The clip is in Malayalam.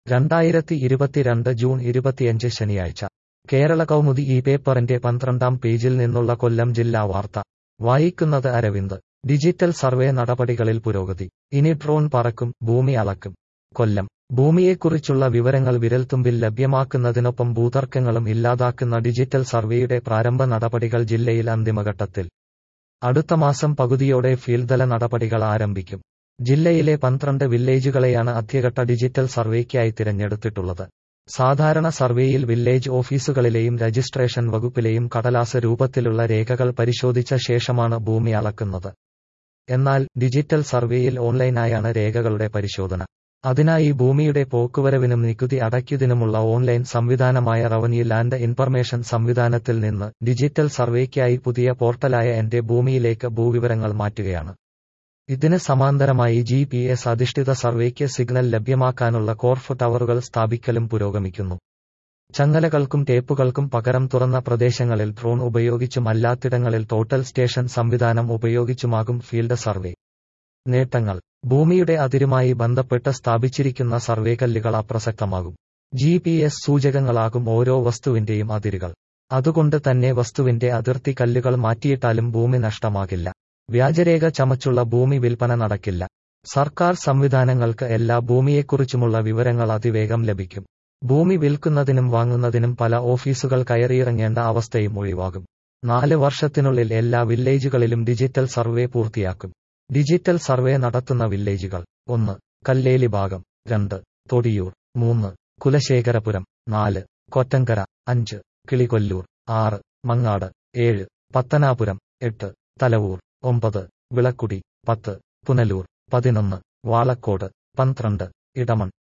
രണ്ടായിരത്തി ഇരുപത്തിരണ്ട് ജൂൺ ഇരുപത്തിയഞ്ച് ശനിയാഴ്ച കേരള കൗമുദി ഈ പേപ്പറിന്റെ പന്ത്രണ്ടാം പേജിൽ നിന്നുള്ള കൊല്ലം ജില്ലാ വാർത്ത വായിക്കുന്നത് അരവിന്ദ് ഡിജിറ്റൽ സർവേ നടപടികളിൽ പുരോഗതി ഇനി ഡ്രോൺ പറക്കും ഭൂമി അളക്കും കൊല്ലം ഭൂമിയെക്കുറിച്ചുള്ള വിവരങ്ങൾ വിരൽത്തുമ്പിൽ ലഭ്യമാക്കുന്നതിനൊപ്പം ഭൂതർക്കങ്ങളും ഇല്ലാതാക്കുന്ന ഡിജിറ്റൽ സർവേയുടെ പ്രാരംഭ നടപടികൾ ജില്ലയിൽ അന്തിമഘട്ടത്തിൽ അടുത്ത മാസം പകുതിയോടെ ഫീൽഡ്തല നടപടികൾ ആരംഭിക്കും ജില്ലയിലെ പന്ത്രണ്ട് വില്ലേജുകളെയാണ് ആദ്യഘട്ട ഡിജിറ്റൽ സർവേക്കായി തിരഞ്ഞെടുത്തിട്ടുള്ളത് സാധാരണ സർവേയിൽ വില്ലേജ് ഓഫീസുകളിലെയും രജിസ്ട്രേഷൻ വകുപ്പിലെയും കടലാസ രൂപത്തിലുള്ള രേഖകൾ പരിശോധിച്ച ശേഷമാണ് ഭൂമി അളക്കുന്നത് എന്നാൽ ഡിജിറ്റൽ സർവേയിൽ ഓൺലൈനായാണ് രേഖകളുടെ പരിശോധന അതിനായി ഭൂമിയുടെ പോക്കുവരവിനും നികുതി അടയ്ക്കുന്നതിനുമുള്ള ഓൺലൈൻ സംവിധാനമായ റവന്യൂ ലാൻഡ് ഇൻഫർമേഷൻ സംവിധാനത്തിൽ നിന്ന് ഡിജിറ്റൽ സർവേക്കായി പുതിയ പോർട്ടലായ എന്റെ ഭൂമിയിലേക്ക് ഭൂവിവരങ്ങൾ മാറ്റുകയാണ് ഇതിന് സമാന്തരമായി ജി പി എസ് അധിഷ്ഠിത സർവേക്ക് സിഗ്നൽ ലഭ്യമാക്കാനുള്ള കോർഫ് ടവറുകൾ സ്ഥാപിക്കലും പുരോഗമിക്കുന്നു ചങ്ങലകൾക്കും ടേപ്പുകൾക്കും പകരം തുറന്ന പ്രദേശങ്ങളിൽ ഡ്രോൺ ഉപയോഗിച്ചും അല്ലാത്തിടങ്ങളിൽ ടോട്ടൽ സ്റ്റേഷൻ സംവിധാനം ഉപയോഗിച്ചുമാകും ഫീൽഡ് സർവേ നേട്ടങ്ങൾ ഭൂമിയുടെ അതിരുമായി ബന്ധപ്പെട്ട് സ്ഥാപിച്ചിരിക്കുന്ന സർവേ കല്ലുകൾ അപ്രസക്തമാകും ജി പി എസ് സൂചകങ്ങളാകും ഓരോ വസ്തുവിന്റെയും അതിരുകൾ അതുകൊണ്ട് തന്നെ വസ്തുവിന്റെ അതിർത്തി കല്ലുകൾ മാറ്റിയിട്ടാലും ഭൂമി നഷ്ടമാകില്ല വ്യാജരേഖ ചമച്ചുള്ള ഭൂമി വിൽപ്പന നടക്കില്ല സർക്കാർ സംവിധാനങ്ങൾക്ക് എല്ലാ ഭൂമിയെക്കുറിച്ചുമുള്ള വിവരങ്ങൾ അതിവേഗം ലഭിക്കും ഭൂമി വിൽക്കുന്നതിനും വാങ്ങുന്നതിനും പല ഓഫീസുകൾ കയറിയിറങ്ങേണ്ട അവസ്ഥയും ഒഴിവാകും നാല് വർഷത്തിനുള്ളിൽ എല്ലാ വില്ലേജുകളിലും ഡിജിറ്റൽ സർവേ പൂർത്തിയാക്കും ഡിജിറ്റൽ സർവേ നടത്തുന്ന വില്ലേജുകൾ ഒന്ന് കല്ലേലി ഭാഗം രണ്ട് തൊടിയൂർ മൂന്ന് കുലശേഖരപുരം നാല് കൊറ്റങ്കര അഞ്ച് കിളികൊല്ലൂർ ആറ് മങ്ങാട് ഏഴ് പത്തനാപുരം എട്ട് തലവൂർ ഒമ്പത് വിളക്കുടി പത്ത് പുനലൂർ പതിനൊന്ന് വാളക്കോട് പന്ത്രണ്ട് ഇടമൺ